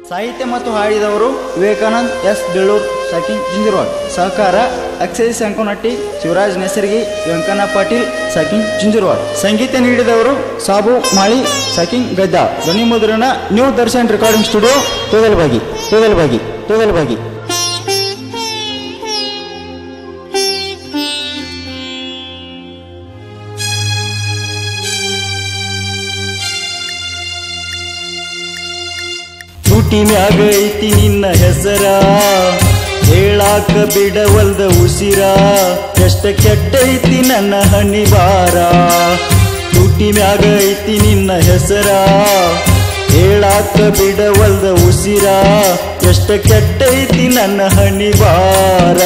ಸಾಹಿತ್ಯ ಮತ್ತು ಹಾಡಿದವರು ವಿವೇಕಾನಂದ್ ಎಸ್ ಬೆಳ್ಳೂರ್ ಸಾಕಿನ್ ಜಿಂಜುರ್ವಾಡ್ ಸಹಕಾರ ಅಕ್ಷಯ್ ಸಂಕೋನಟ್ಟಿ ಶಿವರಾಜ್ ನೆಸರ್ಗಿ ವೆಂಕಣ್ಣ ಪಾಟೀಲ್ ಸಾಕಿನ್ ಜಿಂಜುರ್ವಾಡ್ ಸಂಗೀತ ನೀಡಿದವರು ಸಾಬು ಮಾಳಿ ಸಾಕಿನ್ ಗದ್ದಾ ಧ್ವನಿ ಮುದ್ರಣ ನ್ಯೂ ದರ್ಶನ್ ರೆಕಾರ್ಡಿಂಗ್ ಸ್ಟುಡಿಯೋ ತೋಗಲ್ಬಾಗಿ ತೋಗಲ್ಬಾಗಿ ತೋಗಲ್ಬಾಗಿ ತುಟಿ ಮ್ಯಾಗ ಐತಿ ನಿನ್ನ ಹೆಸರ ಹೇಳಾಕ ಬಿಡವಲ್ದ ಉಸಿರ ಎಷ್ಟ ಕೆಟ್ಟೈತಿ ನನ್ನ ಹಣಿ ಬಾರ ತುಟಿ ಮ್ಯಾಗ ಐತಿ ನಿನ್ನ ಹೆಸರ ಹೇಳಾಕ ಬಿಡವಲ್ದ ಉಸಿರ ಎಷ್ಟ ಕೆಟ್ಟೈತಿ ನನ್ನ ಹಣಿ ಬಾರ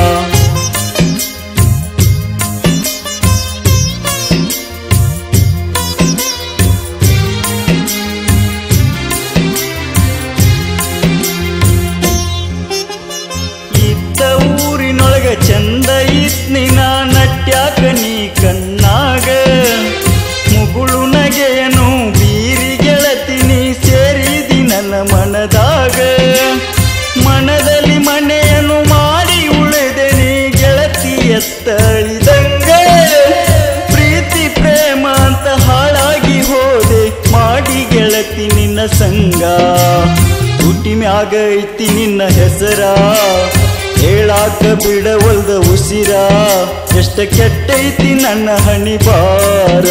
ಇದ್ದ ಊರಿನೊಳಗ ಚಂದ ಇತ್ನಿ ನಾ ನಟ್ಯಾಕ ನೀ ಕಣ್ಣಾಗ ಮುಗುಳು ನಗೆಯನು ಬೀರಿ ಗೆಳತಿನಿ ಸೇರಿದಿ ನನ್ನ ಮನದಾಗ ಮನದಲ್ಲಿ ಮನೆಯನ್ನು ಮಾಡಿ ಉಳಿದೆ ನೀ ಗೆಳತಿ ಎತ್ತಳಿದಂಗ ಪ್ರೀತಿ ಪ್ರೇಮ ಅಂತ ಹಾಳಾಗಿ ಹೋದೆ ಮಾಡಿ ಗೆಳತಿ ನಿನ್ನ ಸಂಗ ತುಟಿ ಮ್ಯಾಗ ಐತಿ ನಿನ್ನ ಹೆಸರ ಹೇಳಾಕ ಬಿಡವಲ್ದ ಉಸಿರ ಎಷ್ಟ ಕೆಟ್ಟೈತಿ ನನ್ನ ಹಣಿ ಬಾರ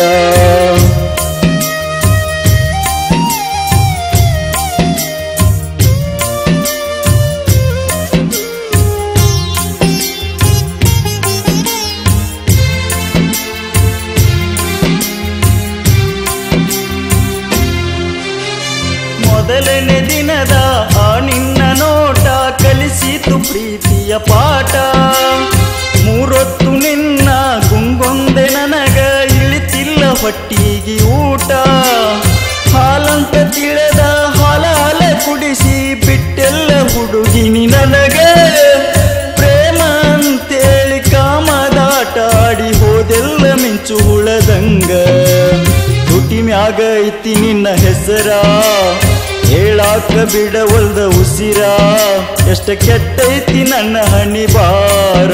ಮೊದಲನೇ ದಿನದ ಆ ನಿನ್ನ ನೋಟ ಕಲಿಸಿತು ಪ್ರೀತಿಯ ಪಾಠ ಮೂರೊತ್ತು ನಿನ್ನ ಗುಂಗೊಂದೆ ನನಗ ಇಳಿತಿಲ್ಲ ಹೊಟ್ಟಿಗೆ ಊಟ ಹಾಲಂತ ತಿಳಿದ ಹಾಲ ಹಾಲ ಕುಡಿಸಿ ಬಿಟ್ಟೆಲ್ಲ ಹುಡುಗಿನಿ ನನಗ ಪ್ರೇಮ ಅಂತೇಳಿ ಕಾಮದಾಟ ಆಡಿ ಹೋದೆಲ್ಲ ಮಿಂಚು ಹುಳದಂಗ ತುಟಿ ಮ್ಯಾಗ ಐತಿ ನಿನ್ನ ಹೆಸರ ಹೇಳಾಕ ಬಿಡವಲ್ದ ಉಸಿರ ಎಷ್ಟ ಕೆಟ್ಟೈತಿ ನನ್ನ ಹಣಿ ಬಾರ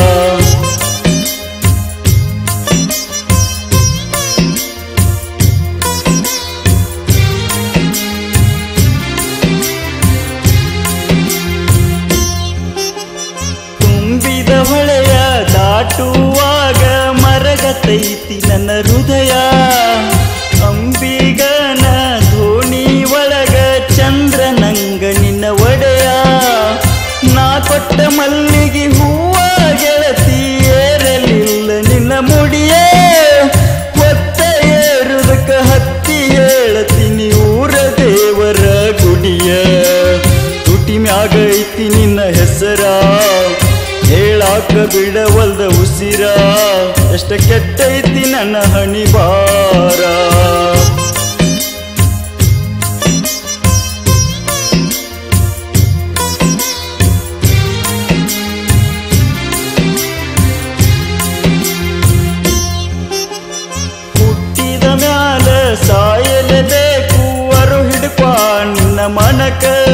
ತುಂಬಿದ ಹೊಳೆಯ ದಾಟುವಾಗ ಮರಗತೈತಿ ನನ್ನ ಹೃದಯ ಅಂಬಿಗನ ಧೋಣಿ ಒಳಗ ಚಂದ್ರ ನಂಗ ನಿನ್ನ ಒಡೆಯ ನಾ ಕೊಟ್ಟ ಮಲ್ಲಿಗೆ ಹೂವ ಗೆಳತಿ ಏರಲಿಲ್ಲ ನಿನ್ನ ಮುಡಿಯೇ ಹೊತ್ತ ಏರುದಕ್ಕ ಹತ್ತಿ ಹೇಳತೀನಿ ಊರ ದೇವರ ಗುಡಿಯ ತುಟಿ ಮ್ಯಾಗ ಐತಿ ನಿನ್ನ ಹೆಸರ ಹೇಳಾಕ ಬಿಡವಲ್ದ ಉಸಿರ ಎಷ್ಟ ಕೆಟ್ಟೈತಿ ನನ್ನ ಹಣಿ ಬಾರ ಹುಟ್ಟಿದ ಮ್ಯಾಲ ಸಾಯಲೇಬೇಕು ಅರು ಹಿಡ್ಕೊ ನಿನ್ನ ಮನಕ